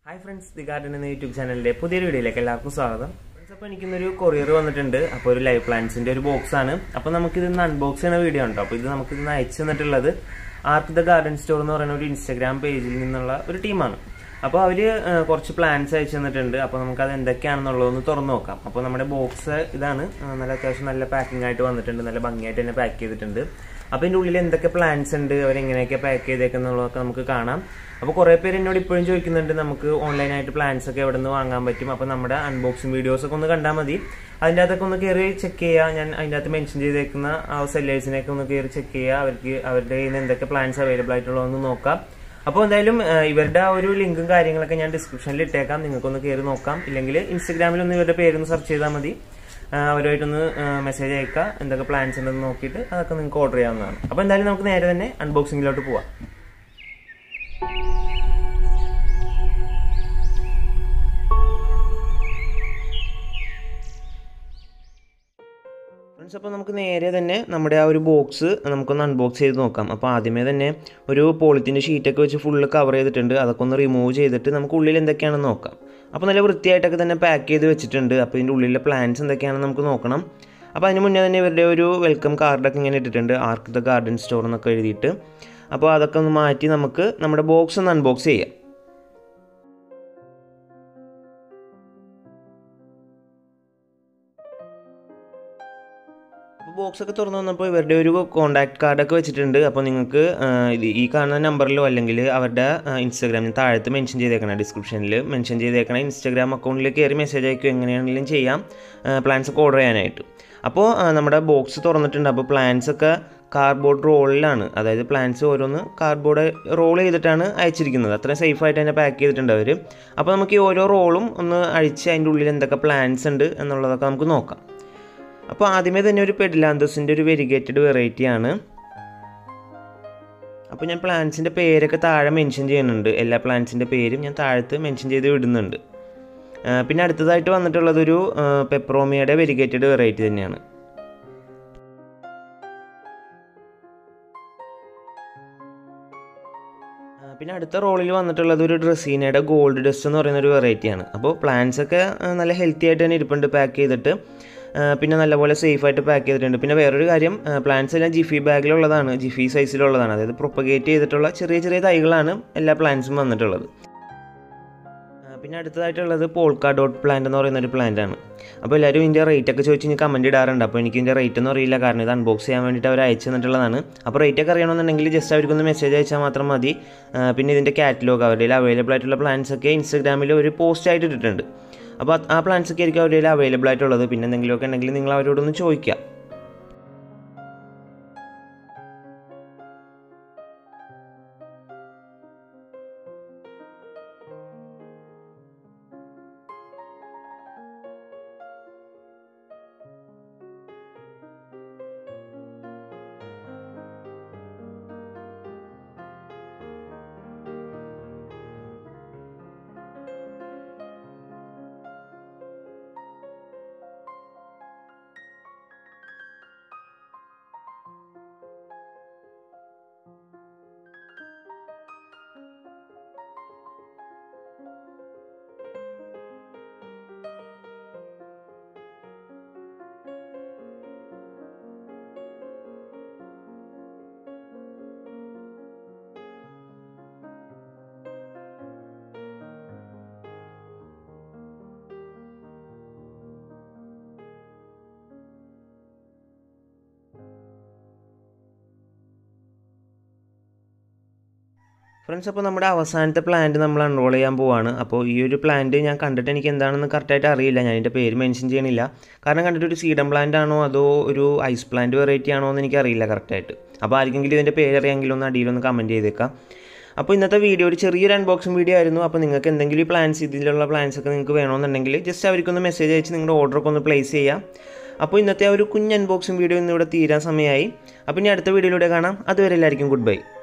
hi friends the garden എന്ന YouTube ചാനലിന്റെ പുതിയൊരു വീഡിയോയിലേക്ക് എല്ലാവർക്കും സ്വാഗതം ഫ്രണ്ട്സ് അപ്പോൾ എനിക്കിന്നൊരു കൊറിയർ വന്നിട്ടുണ്ട് അപ്പോൾ ഒരു ലൈവ് പ്ലാന്റ്സിന്റെ ഒരു ബോക്സ് ആണ് അപ്പോൾ നമുക്കിത് ഇന്ന് അൺബോക്സ് ചെയ്യുന്ന വീഡിയോ ഉണ്ടോ അപ്പോൾ ഇത് നമുക്ക് ഇന്ന് അയച്ചു തന്നിട്ടുള്ളത് ആർക്ക് ദ ഗാർഡൻ സ്റ്റോർ എന്ന് പറയുന്ന ഒരു ഇൻസ്റ്റാഗ്രാം പേജിൽ നിന്നുള്ള ഒരു ടീമാണ് അപ്പോൾ അവര് ഏഹ്, കുറച്ച് പ്ലാന്റ്സ് അയച്ചു തന്നിട്ടുണ്ട് അപ്പോൾ നമുക്ക് അത് എന്തൊക്കെയാണെന്നുള്ളതൊന്ന് തുറന്നു നോക്കാം അപ്പോൾ നമ്മുടെ ബോക്സ് ഇതാണ് ഏഹ്, നല്ല അത്യാവശ്യം നല്ല പാക്കിംഗ് ആയിട്ട് വന്നിട്ടുണ്ട് നല്ല ഭംഗിയായിട്ട് തന്നെ പാക്ക് ചെയ്തിട്ടുണ്ട് അപ്പോൾ ഇതിൻ്റെ ഉള്ളിൽ എന്തൊക്കെ പ്ലാന്റ്സ് ഉണ്ട് അവരെങ്ങനെയൊക്കെ പാക്ക് ചെയ്തേക്കുന്നുള്ളതൊക്കെ നമുക്ക് കാണാം അപ്പോൾ കുറേ പേര് എന്നോട് ഇപ്പോഴും ചോദിക്കുന്നുണ്ട് നമുക്ക് ഓൺലൈനായിട്ട് പ്ലാന്റ്സ് ഒക്കെ എവിടെ നിന്ന് വാങ്ങാൻ പറ്റും അപ്പോൾ നമ്മുടെ അൺബോക്സിംഗ് വീഡിയോസ് ഒക്കെ ഒന്ന് കണ്ടാൽ മതി അതിൻ്റെ അകത്തൊക്കെ ഒന്ന് കയറി ചെക്ക് ചെയ്യുക ഞാൻ അതിൻ്റെ അകത്ത് മെൻഷൻ ചെയ്തേക്കുന്ന ആ സെല്ലേഴ്സിനെയൊക്കെ ഒന്ന് കയറി ചെക്ക് ചെയ്യുക അവർക്ക് അവരുടെ കയ്യിൽ നിന്ന് എന്തൊക്കെ പ്ലാന്റ്സ് അവൈലബിൾ ആയിട്ടുള്ളതെന്ന് നോക്കാം അപ്പോൾ എന്തായാലും ആ, ഇവരുടെ ആ ഒരു ലിങ്കും കാര്യങ്ങളൊക്കെ ഞാൻ ഡിസ്ക്രിപ്ഷനിൽ ഇട്ടേക്കാം നിങ്ങൾക്കൊന്ന് കയറി നോക്കാം ഇല്ലെങ്കിൽ ഇൻസ്റ്റഗ്രാമിൽ ഒന്ന് ഇവരുടെ പേരൊന്ന് സെർച്ച് ചെയ്താൽ മതി ആ, അവരുമായിട്ടൊന്ന് മെസ്സേജ് അയക്കുക എന്തൊക്കെ പ്ലാൻസ് ഉണ്ടെന്ന് നോക്കിയിട്ട് അതൊക്കെ നിങ്ങൾക്ക് ഓർഡർ ചെയ്യാവുന്നതാണ് അപ്പോൾ എന്തായാലും നമുക്ക് നേരെ തന്നെ അൺബോക്സിങ്ങിലോട്ട് പോവാം ഫ്രണ്ട്സ് അപ്പോൾ നമുക്ക് നേരെ തന്നെ നമ്മുടെ ആ ഒരു ബോക്സ് നമുക്കൊന്ന് അൺബോക്സ് ചെയ്ത് നോക്കാം അപ്പോൾ ആദ്യമേ തന്നെ ഒരു പോളിത്തിൻ്റെ ഷീറ്റൊക്കെ വെച്ച് ഫുള്ള് കവർ ചെയ്തിട്ടുണ്ട് അതൊക്കെ ഒന്ന് റിമൂവ് ചെയ്തിട്ട് നമുക്ക് ഉള്ളിൽ എന്തൊക്കെയാണെന്ന് നോക്കാം അപ്പോൾ നല്ല വൃത്തിയായിട്ടൊക്കെ തന്നെ പാക്ക് ചെയ്ത് വെച്ചിട്ടുണ്ട് അപ്പോൾ ഇതിൻ്റെ ഉള്ളിലെ പ്ലാന്റ്സ് എന്തൊക്കെയാണെന്ന് നമുക്ക് നോക്കണം അപ്പോൾ അതിന് മുന്നേ തന്നെ ഇവരുടെ ഒരു വെൽക്കം കാർഡൊക്കെ ഇങ്ങനെ ഇട്ടിട്ടുണ്ട് ആർക്ക് ദ ഗാർഡൻ സ്റ്റോർ എന്നൊക്കെ എഴുതിയിട്ട് അപ്പോൾ അതൊക്കെ ഒന്ന് മാറ്റി നമുക്ക് നമ്മുടെ ബോക്സ് ഒന്ന് അൺബോക്സ് ചെയ്യാം അപ്പോൾ ബോക്സ് ഒക്കെ തുറന്നു വന്നപ്പോൾ ഇവരുടെ ഒരു കോൺടാക്ട് കാർഡൊക്കെ വെച്ചിട്ടുണ്ട് അപ്പോൾ നിങ്ങൾക്ക് ആ, ഇത് ഈ കാണുന്ന നമ്പറിലോ അല്ലെങ്കിൽ അവരുടെ ഇൻസ്റ്റാഗ്രാമിൽ താഴത്ത് മെൻഷൻ ചെയ്തേക്കണം ഡിസ്ക്രിപ്ഷനിൽ മെൻഷൻ ചെയ്തേക്കണം ഇൻസ്റ്റാഗ്രാം അക്കൗണ്ടിൽ കയറി മെസ്സേജ് അയക്കുക എങ്ങനെയാണെങ്കിലും ചെയ്യാം പ്ലാൻസ് ഒക്കെ ഓർഡർ ചെയ്യാനായിട്ട് അപ്പോൾ ആ, നമ്മുടെ ബോക്സ് തുറന്നിട്ടുണ്ട് അപ്പോൾ പ്ലാൻസ് ഒക്കെ കാർഡ്ബോർഡ് റോളിലാണ് അതായത് പ്ലാൻസ് ഓരോന്ന് കാർഡ്ബോർഡ് റോൾ ചെയ്തിട്ടാണ് അയച്ചിരിക്കുന്നത് അത്രയും സേഫായിട്ട് തന്നെ പാക്ക് ചെയ്തിട്ടുണ്ട് അവർ അപ്പോൾ നമുക്ക് ഈ ഓരോ റോളും ഒന്ന് അഴിച്ച് അതിൻ്റെ ഉള്ളിൽ എന്തൊക്കെ പ്ലാൻസ് ഉണ്ട് എന്നുള്ളതൊക്കെ നമുക്ക് നോക്കാം അപ്പോൾ ആദ്യമേ തന്നെ ഒരു പെഡിലാന്തസിൻ്റെ ഒരു വെരിഗേറ്റഡ് വെറൈറ്റി ആണ് അപ്പോൾ ഞാൻ പ്ലാന്റ്സിൻ്റെ പേരൊക്കെ താഴെ മെൻഷൻ ചെയ്യുന്നുണ്ട് എല്ലാ പ്ലാന്റ്സിൻ്റെ പേരും ഞാൻ താഴത്ത് മെൻഷൻ ചെയ്ത് വിടുന്നുണ്ട് ആ, പിന്നെ അടുത്തതായിട്ട് വന്നിട്ടുള്ളതൊരു പെപ്രോമിയയുടെ വെരിഗേറ്റഡ് വെറൈറ്റി തന്നെയാണ് ആ, പിന്നെ അടുത്ത റോളിൽ വന്നിട്ടുള്ളത് ഒരു ഡ്രസ്സീനയുടെ ഗോൾഡ് ഡസ്റ്റ് എന്ന് പറയുന്ന ഒരു വെറൈറ്റിയാണ് അപ്പോൾ പ്ലാന്റ്സ് ഒക്കെ ആ, നല്ല ഹെൽത്തി ആയിട്ട് തന്നെ ഇരിപ്പുണ്ട് പാക്ക് ചെയ്തിട്ട് ആ, പിന്നെ നല്ലപോലെ സേഫ് ആയിട്ട് പാക്ക് ചെയ്തിട്ടുണ്ട് പിന്നെ വേറൊരു കാര്യം പ്ലാന്റ്സ് എല്ലാം ജിഫി ബാഗിലുള്ളതാണ് ജിഫി സൈസിലുള്ളതാണ് അതായത് പ്രൊപ്പഗേറ്റ് ചെയ്തിട്ടുള്ള ചെറിയ ചെറിയ തൈകളാണ് എല്ലാ പ്ലാന്റ്സും വന്നിട്ടുള്ളത് ആ, പിന്നെ അടുത്തതായിട്ടുള്ളത് പോൾക്ക ഡോട്ട് പ്ലാന്റ് എന്ന് പറയുന്ന ഒരു പ്ലാന്റ് ആണ് അപ്പോൾ എല്ലാവരും ഇതിൻ്റെ റേറ്റ് ഒക്കെ ചോദിച്ച് ഇനി കമൻറ്റ് ഇടാറുണ്ട് അപ്പോൾ എനിക്ക് ഇതിൻ്റെ റേറ്റ് ഒന്നും അറിയില്ല കാരണം ഇത് അൺബോക്സ് ചെയ്യാൻ വേണ്ടിയിട്ട് അവർ അയച്ചു തന്നിട്ടുള്ളതാണ് അപ്പോൾ റേറ്റ് ഒക്കെ അറിയണമെന്നുണ്ടെങ്കിൽ ജസ്റ്റ് അവർക്കൊന്ന് മെസ്സേജ് അയച്ചാൽ മാത്രം മതി ആ, പിന്നെ ഇതിൻ്റെ കാറ്റലോഗ് അവരുടെ അവൈലബിൾ ആയിട്ടുള്ള പ്ലാൻസ് ഒക്കെ ഇൻസ്റ്റാഗ്രാമിൽ ഒരു പോസ്റ്റ് ആയിട്ട് ഇട്ടിട്ടുണ്ട് അപ്പോൾ അത് ആ പ്ലാൻസ് ഒക്കെ ആയിരിക്കും അവരുടെ അവൈലബിൾ ആയിട്ടുള്ളത് പിന്നെ എന്തെങ്കിലുമൊക്കെ ഉണ്ടെങ്കിൽ നിങ്ങൾ അവരോടൊന്ന് ചോദിക്കുക ഫ്രണ്ട്സ് അപ്പോൾ നമ്മുടെ അവസാനത്തെ പ്ലാന്റ് നമ്മൾ അൺറോൾ ചെയ്യാൻ പോവാണ് അപ്പോൾ ഈ ഒരു പ്ലാന്റ് ഞാൻ കണ്ടിട്ട് എനിക്ക് എന്താണെന്ന് കറക്റ്റായിട്ട് അറിയില്ല ഞാൻ ഇതിൻ്റെ പേര് മെൻഷൻ ചെയ്യണില്ല കാരണം കണ്ടിട്ട് ഒരു സീഡം പ്ലാന്റ് ആണോ അതോ ഒരു ഐസ് പ്ലാന്റ് വെറൈറ്റി ആണോ എന്ന് എനിക്ക് അറിയില്ല കറക്റ്റായിട്ട് അപ്പോൾ ആർക്കെങ്കിലും ഇതിൻ്റെ പേര് അറിയാമെങ്കിൽ ഒന്ന് അടിയിലൊന്ന് കമൻറ്റ് ചെയ്തേക്കാം അപ്പോൾ ഇന്നത്തെ വീഡിയോ ഒരു ചെറിയൊരു അൺബോക്സിംഗ് വീഡിയോ ആയിരുന്നു അപ്പോൾ നിങ്ങൾക്ക് എന്തെങ്കിലും ഈ പ്ലാൻസ് ഇതിലുള്ള പ്ലാൻസ് ഒക്കെ നിങ്ങൾക്ക് വേണമെന്നുണ്ടെങ്കിൽ ജസ്റ്റ് അവർക്കൊന്ന് മെസ്സേജ് അയച്ച് നിങ്ങളുടെ ഓർഡറൊക്കെ ഒന്ന് പ്ലേസ് ചെയ്യാം അപ്പോൾ ഇന്നത്തെ ആ ഒരു കുഞ്ഞ് അൺബോക്സിംഗ് വീഡിയോ ഇന്നിവിടെ തീരാൻ സമയമായി അപ്പോൾ ഇനി അടുത്ത വീഡിയോയിലൂടെ കാണാം അതുവരെ എല്ലാവർക്കും ഗുഡ് ബൈ